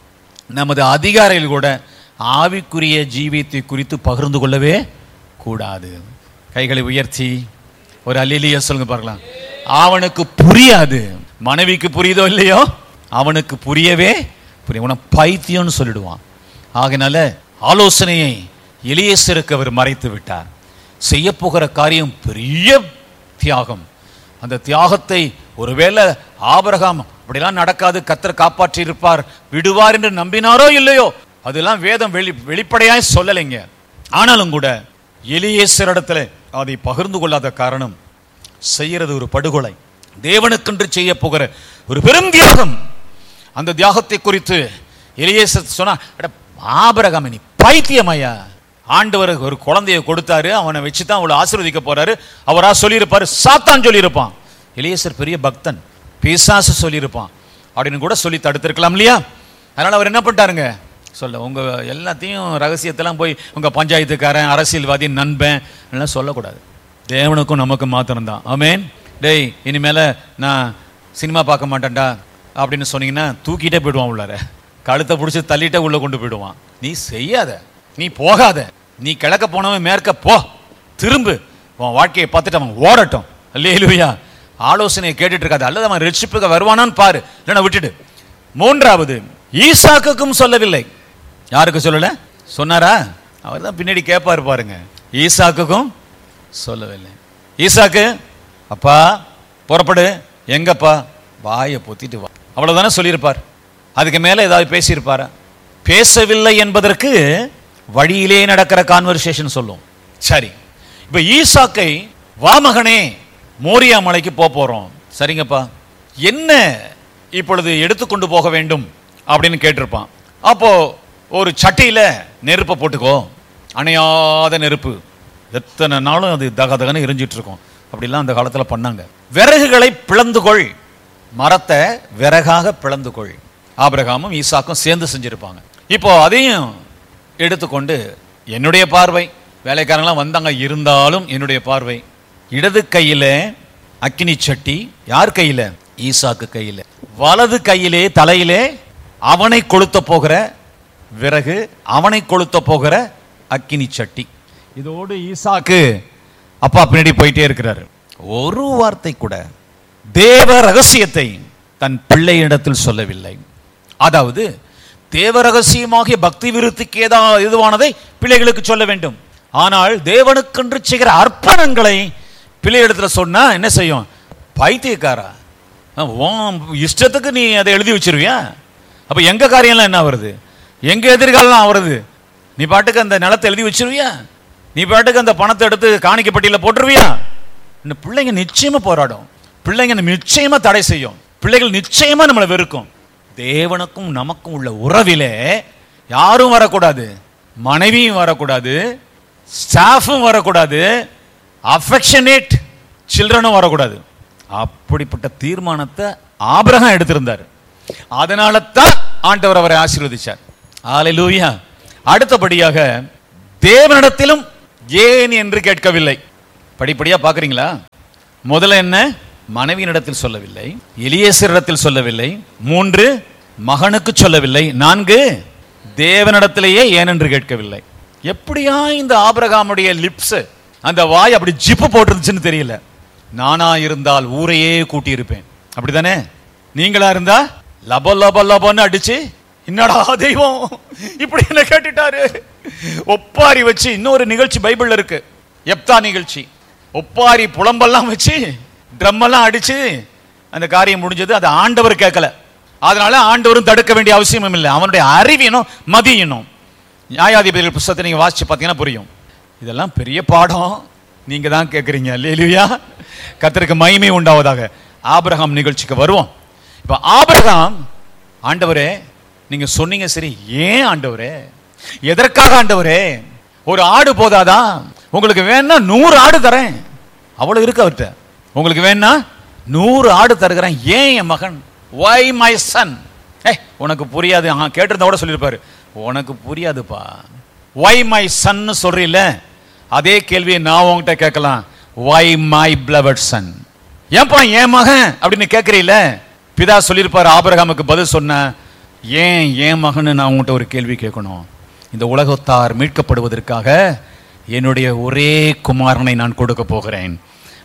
நமது அதிகாரிகள் கூட ஆவிக்குரிய ஜீவியத்தை குறித்து பகிர்ந்து கொள்ளவே கூடாது கைகளை உயர்த்தி ஒரு அல்லிலிய சொல்லுங்க பார்க்கலாம் அவனுக்கு புரியாது மனைவிக்கு புரியுதோ இல்லையோ அவனுக்கு புரியவே புரிய உன பைத்தியம்னு சொல்லிடுவான் ஆகைனால ஆலோசனையை எலியேசருக்கு அவர் மறைத்து விட்டார் செய்ய போகிற காரியம் பெரிய தியாகம் அந்த தியாகத்தை ஒருவேளை ஆபிரகாம் அப்படிலாம் நடக்காது கத்தர் காப்பாற்றி இருப்பார் விடுவார் என்று நம்பினாரோ இல்லையோ அதெல்லாம் வேதம் வெளி வெளிப்படையாய் சொல்லலைங்க ஆனாலும் கூட எலியேசரிடத்துல அதை பகிர்ந்து கொள்ளாத காரணம் செய்யறது ஒரு படுகொலை தேவனுக்கென்று செய்ய போகிற ஒரு பெரும் தியாகம் அந்த தியாகத்தை குறித்து எலியேசர் சொன்னா "அட, ஆபிரகாம் நீ பைத்தியமையா ஆண்டவர் ஒரு குழந்தையை கொடுத்தாரு அவனை வச்சு தான் அவளை ஆசீர்வதிக்க போறாரு அவரா சொல்லியிருப்பாரு சாத்தான் சொல்லியிருப்பான் எலியேசர் பெரிய பக்தன் பிசாசு சொல்லியிருப்பான் அப்படின்னு கூட சொல்லி தடுத்திருக்கலாம் இல்லையா அதனால அவர் என்ன பண்ணிட்டாருங்க சொல்ல உங்க எல்லாத்தையும் ரகசியத்தெல்லாம் போய் உங்க பஞ்சாயத்துக்காரன் அரசியல்வாதி நண்பன் எல்லாம் சொல்லக்கூடாது தேவனுக்கும் நமக்கும் மாத்திரம்தான் ஆமென் டேய் இனிமேல நான் சினிமா பார்க்க மாட்டேன்டா அப்படின்னு சொன்னீங்கன்னா தூக்கிட்டே போயிடுவான் உள்ளார கழுத்தை பிடிச்சி தள்ளிட்டே உள்ள கொண்டு போயிடுவான் நீ செய்யாத நீ போகாத நீ கிழக்க போனவன் மேற்க போ திரும்பு உன் வாழ்க்கையை பார்த்துட்டு அவன் ஓடட்டும் அல்லேலூயா ஆலோசனையை கேட்டுட்டு இருக்காது அல்லது அவன் ரட்சிப்புக்கு வருவானான்னு பாரு இல்லைன்னா விட்டுடு மூன்றாவது ஈசாக்குக்கும் சொல்லவில்லை யாருக்கு சொல்லல சொன்னாரா அவர் தான் பின்னாடி கேட்பாரு பாருங்க ஈசாக்குக்கும் சொல்லவில்லை ஈசாக்கு அப்பா புறப்படு எங்கப்பா வாயை பொத்திட்டு வா அவ்வளவுதானே சொல்லியிருப்பார் அதுக்கு மேல ஏதாவது பேசியிருப்பாரா பேசவில்லை என்பதற்கு வழியிலே நடக்கிற கான்வர்சேஷன் சொல்லும் சரி இப்ப ஈசாக்கை வா மகனே மோரியா மலைக்கு போக போறோம் சரிங்கப்பா என்ன இப்பொழுது எடுத்துக்கொண்டு போக வேண்டும் அப்படின்னு கேட்டிருப்பான் அப்போ ஒரு சட்டியில நெருப்பை போட்டுக்கோ அணையாத நெருப்பு எத்தனை நாளும் அது தக தகன்னு எரிஞ்சிட்டு இருக்கும் அப்படிலாம் அந்த காலத்துல பண்ணாங்க விறகுகளை பிளந்துகொள் மரத்தை விறகாக பிளந்துகொள் ஆபிரகாமும் ஈசாக்கும் சேர்ந்து செஞ்சிருப்பாங்க இப்போ அதையும் எடுத்துக்கொண்டு என்னுடைய பார்வை வேலைக்காரங்களாம் வந்தாங்க இருந்தாலும் என்னுடைய பார்வை இடது கையில அக்கினி சட்டி யார் கையில ஈசாக்கு கையில வலது கையிலே தலையிலே அவனை கொளுத்த போகிற விறகு அவனை கொளுத்த போகிற அக்கினி சட்டி இதோடு ஈசாக்கு அப்பா பின்னாடி போயிட்டே இருக்கிறாரு ஒரு வார்த்தை கூட தேவ ரகசியத்தை தன் பிள்ளையிடத்தில் சொல்லவில்லை அதாவது தேவ ரகசியமாகிய பக்தி விருத்திக்கு ஏதா இதுவானதை பிள்ளைகளுக்கு சொல்ல வேண்டும் ஆனால் தேவனுக்கென்று செய்கிற அர்ப்பணங்களை பிள்ளையிடத்துல சொன்னா என்ன செய்யும் பைத்தியக்காரா அஹ், உன் இஷ்டத்துக்கு நீ அதை எழுதி வச்சிருவியா அப்ப எங்க காரியம்லாம் என்ன வருது எங்க எதிர்காலம் வருது நீ பாட்டுக்கு அந்த நிலத்தை எழுதி வச்சிருவியா நீ பாட்டுக்கு அந்த பணத்தை எடுத்து காணிக்கை பட்டியல போட்டுருவியா இந்த பிள்ளைங்க நிச்சயமா போராடும் பிள்ளைங்க நிச்சயமா தடை செய்யும் பிள்ளைகள் நிச்சயமா நம்மளை வெறுக்கும் தேவனுக்கும் நமக்கும் உள்ள உறவிலே யாரும் வரக்கூடாது மனைவியும் வரக்கூடாது ஸ்டாஃபும் வரக்கூடாது அஃபெக்ஷனேட் சில்ட்ரனும் வரக்கூடாது அப்படிப்பட்ட தீர்மானத்தை ஆபிரகாம் எடுத்திருந்தார் அதனால தான் ஆண்டவர் அவரை ஆசீர்வதிச்சார் ஆலையிலூயா அடுத்தபடியாக தேவனிடத்திலும் ஏன் என்று கேட்கவில்லை படிப்படியா பார்க்கறீங்களா முதல்ல என்ன மனைவியினிடத்தில் சொல்லவில்லை எலியேசரிடத்தில் சொல்லவில்லை மூன்று மகனுக்கு சொல்லவில்லை நான்கு தேவனிடத்திலேயே ஏன் என்று கேட்கவில்லை எப்படியா இந்த ஆபிரகாமுடைய லிப்ஸ் அந்த வாய் அப்படி ஜிப்பு போட்டிருந்துச்சுன்னு தெரியல நானா இருந்தால் ஊரையே கூட்டி இருப்பேன் அப்படிதானே நீங்களா இருந்தா லப லப லபன்னு அடிச்சு என்னடா தெய்வம் இப்படி என்ன கேட்டுட்டாரு ஒப்பாரி வச்சு இன்னொரு நிகழ்ச்சி பைபிள்ல இருக்கு எப்தா நிகழ்ச்சி ஒப்பாரி புலம்பெல்லாம் வச்சு ட்ரம் எல்லாம் அடிச்சு அந்த காரியம் முடிஞ்சது அது ஆண்டவர் கேட்கல அதனால ஆண்டவரும் தடுக்க வேண்டிய அவசியமும் இல்லை அவனுடைய அறிவினும் மதியினும் நியாயாதிபதிகள் புஸ்தகத்தை நீங்க வாசிச்சு பார்த்தீங்கன்னா புரியும் இதெல்லாம் பெரிய பாடம் நீங்க தான் கேட்குறீங்க இல்லையா கர்த்தருக்கு மகிமை உண்டாவதாக ஆபிரகாம் நிகழ்ச்சிக்கு வருவோம் இப்போ ஆபிரகாம் ஆண்டவரே நீங்க சொன்னீங்க சரி ஏன் ஆண்டவரே எதற்காக ஆண்டவரே ஒரு ஆடு போதாதா உங்களுக்கு வேணா நூறு ஆடு தரேன் அவ்வளவு இருக்கு அவர்கிட்ட உங்களுக்கு வேணா நூறு ஆடு தருகிறேன் ஏன் என் மகன் வை மை சன் ஏ உனக்கு புரியாது ஆ கேட்டிருந்தா கூட சொல்லியிருப்பாரு உனக்கு புரியாதுப்பா வை மை சன்னு சொல்றீல்ல அதே கேள்வியை நான் உன்கிட்ட கேட்கலாம் வை மை பிளவட் சன் ஏன்பா என் மகன் அப்படின்னு கேட்கறீல்ல பிதா சொல்லியிருப்பார் ஆபிரகாமுக்கு பதில் சொன்ன ஏன் என் மகன்னு நான் உங்கள்கிட்ட ஒரு கேள்வி கேட்கணும் இந்த உலகத்தார் மீட்கப்படுவதற்காக என்னுடைய ஒரே குமாரனை நான் கொடுக்க போகிறேன்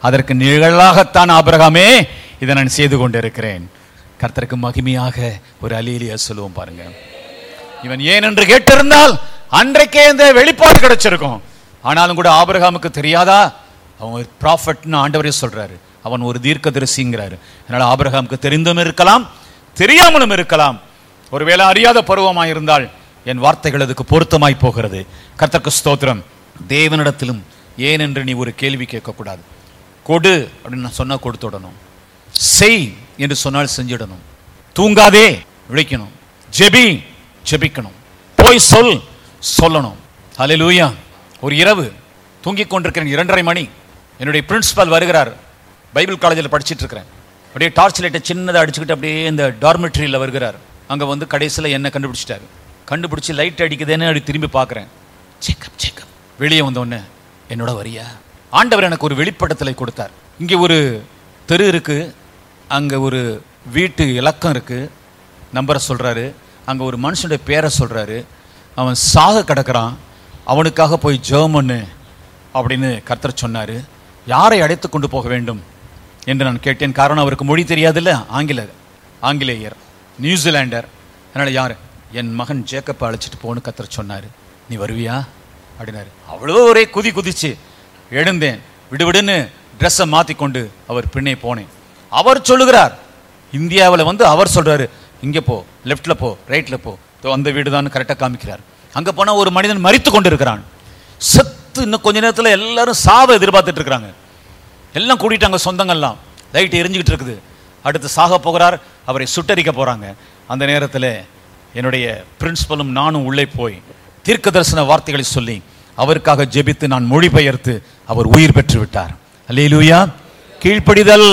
அதற்கு நிழலாகத்தான் ஆபிரகாமே இதை நான் செய்து கொண்டிருக்கிறேன் கர்த்தருக்கு மகிமையாக ஒரு அலீலியா சொல்லுவோம் பாருங்க இவன் ஏன் என்று கேட்டிருந்தால் அன்றைக்கே இந்த வெளிப்பாடு கிடைச்சிருக்கும் ஆனாலும் கூட ஆபிரகாமுக்கு தெரியாதா அவன் ஒரு ப்ராஃபட்னு ஆண்டவரே சொல்றாரு அவன் ஒரு தீர்க்கதரிசிங்கிறாரு அதனால ஆபிரகாமுக்கு தெரிந்தும் இருக்கலாம் தெரியாமலும் இருக்கலாம் ஒருவேளை அறியாத பருவமாய் இருந்தால் என் வார்த்தைகள் அதுக்கு பொருத்தமாய் போகிறது கர்த்தருக்கு ஸ்தோத்திரம் தேவனிடத்திலும் ஏன் என்று நீ ஒரு கேள்வி கேட்கக்கூடாது கொடு அப்படின்னு நான் சொன்னா கொடுத்துடணும் செய் என்று சொன்னால் செஞ்சிடணும் தூங்காதே விழிக்கணும் ஜெபி ஜெபிக்கணும் போய் சொல் சொல்லணும் ஹalleluya ஒரு இரவு தூங்கிக் கொண்டிருக்கிறேன் இரண்டரை மணி என்னுடைய பிரின்சிபால் வருகிறார் பைபிள் காலேஜில் படிச்சிட்டு இருக்கிறேன் அப்படியே டார்ச் லைட்டை சின்னதாக அடிச்சுக்கிட்டு அப்படியே இந்த டார்மெட்ரியில் வருகிறார் அங்கே வந்து கடைசியில் என்ன கண்டுபிடிச்சிட்டாரு கண்டுபிடிச்சி லைட் அடிக்குதுன்னு அப்படி திரும்பி பார்க்குறேன் செக்கப் செக்கப் வெளியே வந்தோடனே என்னோட வரியா ஆண்டவர் எனக்கு ஒரு வெளிப்படத்தில் கொடுத்தார் இங்கே ஒரு தெரு இருக்கு அங்கே ஒரு வீட்டு இலக்கம் இருக்கு நம்பரை சொல்றாரு அங்கே ஒரு மனுஷனுடைய பேரை சொல்றாரு அவன் சாக கிடக்குறான் அவனுக்காக போய் ஜெபம் பண்ணு அப்படின்னு கர்த்தர் சொன்னார் யாரை அழைத்து கொண்டு போக வேண்டும் என்று நான் கேட்டேன் காரணம் அவருக்கு மொழி தெரியாதுல்ல ஆங்கில ஆங்கிலேயர் நியூசிலாண்டர் அதனால் யார் என் மகன் ஜேக்கப்பை அழைச்சிட்டு போன்னு கர்த்தர் சொன்னார் நீ வருவியா அப்படின்னாரு அவ்வளோ ஒரே குதி குதிச்சு எழுந்தேன் விடுவிடுன்னு ட்ரெஸ்ஸை மாற்றி கொண்டு அவர் பின்னே போனேன் அவர் சொல்லுகிறார் இந்தியாவில் வந்து அவர் சொல்றாரு இங்கே போ லெஃப்ட்ல போ ரைட்ல போ இதோ அந்த வீடு தான் கரெக்டாக காமிக்கிறார் அங்கே போனால் ஒரு மனிதன் மறித்து கொண்டு இருக்கிறான் செத்து இன்னும் கொஞ்ச நேரத்தில் எல்லாரும் சாவை எதிர்பார்த்துட்டு இருக்கிறாங்க எல்லாம் கூட்டிட்டாங்க சொந்தங்கள்லாம் லைட் எரிஞ்சுக்கிட்டு இருக்குது அடுத்து சாக போகிறார் அவரை சுட்டரிக்க போறாங்க அந்த நேரத்தில் என்னுடைய பிரின்சிபலும் நானும் உள்ளே போய் தீர்க்க தரிசன வார்த்தைகளை சொல்லி அவருக்காக ஜெபித்து நான் மொழிபெயர்த்து அவர் உயிர் பெற்று விட்டார் அல்லேலூயா கீழ்ப்படிதல்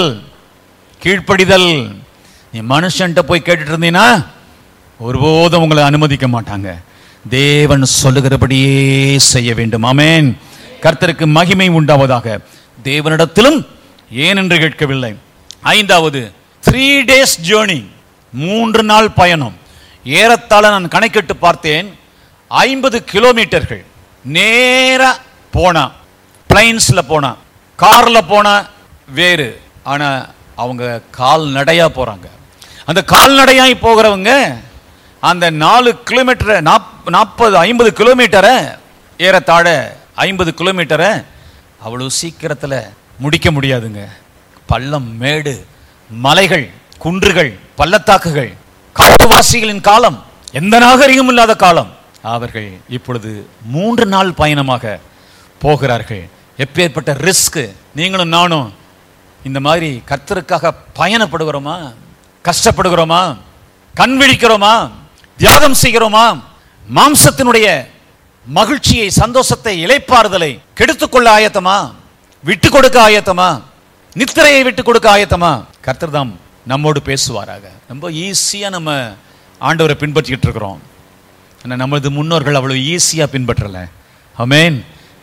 கீழ்ப்படிதல் நீ மனுஷன்ட்ட போய் கேட்டுட்டு இருந்தீன்னா ஒருபோதும் உங்களை அனுமதிக்க மாட்டாங்க தேவன் சொல்லுகிறபடியே செய்ய வேண்டும் ஆமென் கர்த்தருக்கு மகிமை உண்டாவதாக தேவனிடத்திலும் ஏன் என்று கேட்கவில்லை ஐந்தாவது த்ரீ டேஸ் ஜேர்னி மூன்று நாள் பயணம் ஏறத்தாழ நான் கணக்கிட்டு பார்த்தேன் ஐம்பது கிலோமீட்டர்கள் நேரா போனா பிளைன்ஸ்ல போனா கார்ல போனா வேறு ஆனா அவங்க கால்நடையா போறாங்க அந்த கால்நடையாய் போகிறவங்க அந்த நாலு கிலோமீட்டரை நாற்பது ஐம்பது கிலோமீட்டரை ஏறத்தாழ ஐம்பது கிலோமீட்டரை அவ்வளோ சீக்கிரத்தில் முடிக்க முடியாதுங்க பள்ளம் மேடு மலைகள் குன்றுகள் பள்ளத்தாக்குகள் காட்டுவாசிகளின் காலம் எந்த நாகரிகமும் இல்லாத காலம் அவர்கள் இப்பொழுது மூன்று நாள் பயணமாக போகிறார்கள் எப்பேற்பட்ட ரிஸ்க் நீங்களும் நானும் இந்த மாதிரி கர்த்தருக்காக பயணப்படுகிறோமா கஷ்டப்படுகிறோமா கண் விழிக்கிறோமா தியாகம் செய்கிறோமா மாம்சத்தினுடைய மகிழ்ச்சியை சந்தோஷத்தை இளைப்பாறுதலை கெடுத்துக்கொள்ள ஆயத்தமா விட்டு கொடுக்க ஆயத்தமா நித்திரையை விட்டு கொடுக்க ஆயத்தமா கர்த்தர் தாம் நம்மோடு பேசுவாராக ரொம்ப ஈஸியா நம்ம ஆண்டவரை பின்பற்றிக்கிட்டு இருக்கிறோம் ஆனா நமது முன்னோர்கள் அவ்வளவு ஈஸியா பின்பற்றல ஆமென்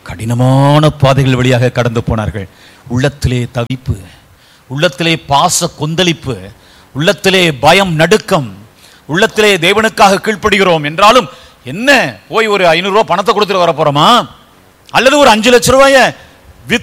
கடினமான பாதைகள் வழியாக கடந்து போனார்கள் உள்ளத்திலே தவிப்பு உள்ளத்திலே பாச கொந்தளிப்பு உள்ளத்திலே பயம் நடுக்கம் உள்ளத்திலே தேவனுக்காக கீழ்ப்படுகிறோம் என்றாலும் என்ன போய் ஒரு ஐநூறு ரூபாய் பணத்தை கொடுத்துட்டு வர போறோமா அல்லது ஒரு அஞ்சு லட்ச ரூபாய